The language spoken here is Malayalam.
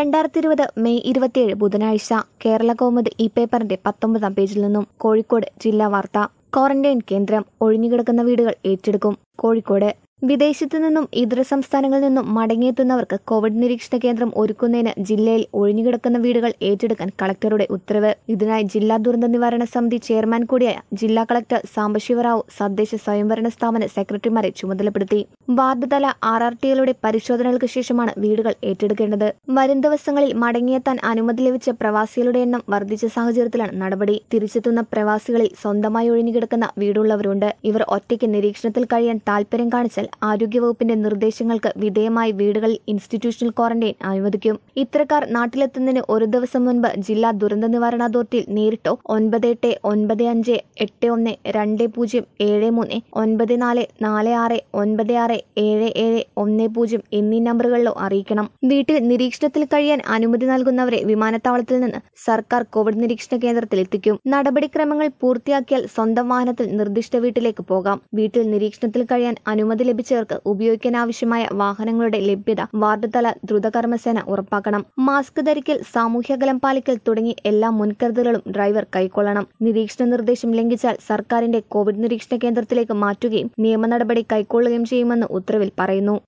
രണ്ടായിരത്തി ഇരുപത് മെയ് ഇരുപത്തിയേഴ് ബുധനാഴ്ച കേരള കൗമുദി ഈ പേപ്പറിന്റെ പത്തൊമ്പതാം പേജിൽ നിന്നും കോഴിക്കോട് ജില്ലാ വാർത്ത ക്വാറന്റൈൻ കേന്ദ്രം ഒഴിഞ്ഞുകിടക്കുന്ന വീടുകൾ ഏറ്റെടുക്കും കോഴിക്കോട് വിദേശത്തു നിന്നും ഇതര സംസ്ഥാനങ്ങളിൽ നിന്നും മടങ്ങിയെത്തുന്നവർക്ക് കോവിഡ് നിരീക്ഷണ കേന്ദ്രം ഒരുക്കുന്നതിന് ജില്ലയിൽ ഒഴിഞ്ഞുകിടക്കുന്ന വീടുകൾ ഏറ്റെടുക്കാൻ കളക്ടറുടെ ഉത്തരവ് ഇതിനായി ജില്ലാ ദുരന്ത നിവാരണ സമിതി ചെയർമാൻ കൂടിയായ ജില്ലാ കളക്ടർ സാംബശിവറാവു തദ്ദേശ സ്വയംഭരണ സ്ഥാപന സെക്രട്ടറിമാരെ ചുമതലപ്പെടുത്തി വാർഡ് തല ആർ ആർ ടികളുടെ പരിശോധനകൾക്ക് ശേഷമാണ് വീടുകൾ ഏറ്റെടുക്കേണ്ടത് വരും ദിവസങ്ങളിൽ മടങ്ങിയെത്താൻ അനുമതി ലഭിച്ച പ്രവാസികളുടെ എണ്ണം വർദ്ധിച്ച സാഹചര്യത്തിലാണ് നടപടി തിരിച്ചെത്തുന്ന പ്രവാസികളിൽ സ്വന്തമായി ഒഴിഞ്ഞുകിടക്കുന്ന വീടുള്ളവരുണ്ട് ഇവർ ഒറ്റയ്ക്ക് നിരീക്ഷണത്തിൽ കഴിയാൻ താൽപര്യം കാണിച്ചാൽ ആരോഗ്യവകുപ്പിന്റെ നിർദ്ദേശങ്ങൾക്ക് വിധേയമായി വീടുകളിൽ ഇൻസ്റ്റിറ്റ്യൂഷണൽ ക്വാറന്റൈൻ അനുവദിക്കും ഇത്തരക്കാർ നാട്ടിലെത്തുന്നതിന് ഒരു ദിവസം മുൻപ് ജില്ലാ ദുരന്ത നിവാരണ അതോറിറ്റിയിൽ നേരിട്ടോ ഒൻപത് എട്ട് ഒൻപത് അഞ്ച് എട്ട് ഒന്ന് രണ്ട് പൂജ്യം ഏഴ് മൂന്ന് ഒൻപത് നാല് നാല് ആറ് ഒൻപത് ആറ് ഏഴ് ഏഴ് ഒന്ന് പൂജ്യം എന്നീ നമ്പറുകളിലോ അറിയിക്കണം വീട്ടിൽ നിരീക്ഷണത്തിൽ കഴിയാൻ അനുമതി നൽകുന്നവരെ വിമാനത്താവളത്തിൽ നിന്ന് സർക്കാർ കോവിഡ് നിരീക്ഷണ കേന്ദ്രത്തിൽ എത്തിക്കും നടപടിക്രമങ്ങൾ പൂർത്തിയാക്കിയാൽ സ്വന്തം വാഹനത്തിൽ നിർദ്ദിഷ്ട വീട്ടിലേക്ക് പോകാം വീട്ടിൽ നിരീക്ഷണത്തിൽ കഴിയാൻ അനുമതി ലഭിച്ചവർക്ക് ഉപയോഗിക്കാൻ ആവശ്യമായ വാഹനങ്ങളുടെ ലഭ്യത വാർഡ് തല ദ്രുതകർമ്മസേന ഉറപ്പാക്കണം മാസ്ക് ധരിക്കൽ സാമൂഹ്യകലം പാലിക്കൽ തുടങ്ങി എല്ലാ മുൻകരുതലുകളും ഡ്രൈവർ കൈക്കൊള്ളണം നിരീക്ഷണ നിർദ്ദേശം ലംഘിച്ചാൽ സർക്കാരിന്റെ കോവിഡ് നിരീക്ഷണ കേന്ദ്രത്തിലേക്ക് മാറ്റുകയും നിയമ നടപടി കൈക്കൊള്ളുകയും ചെയ്യുമെന്ന് ഉത്തരവിൽ പറയുന്നു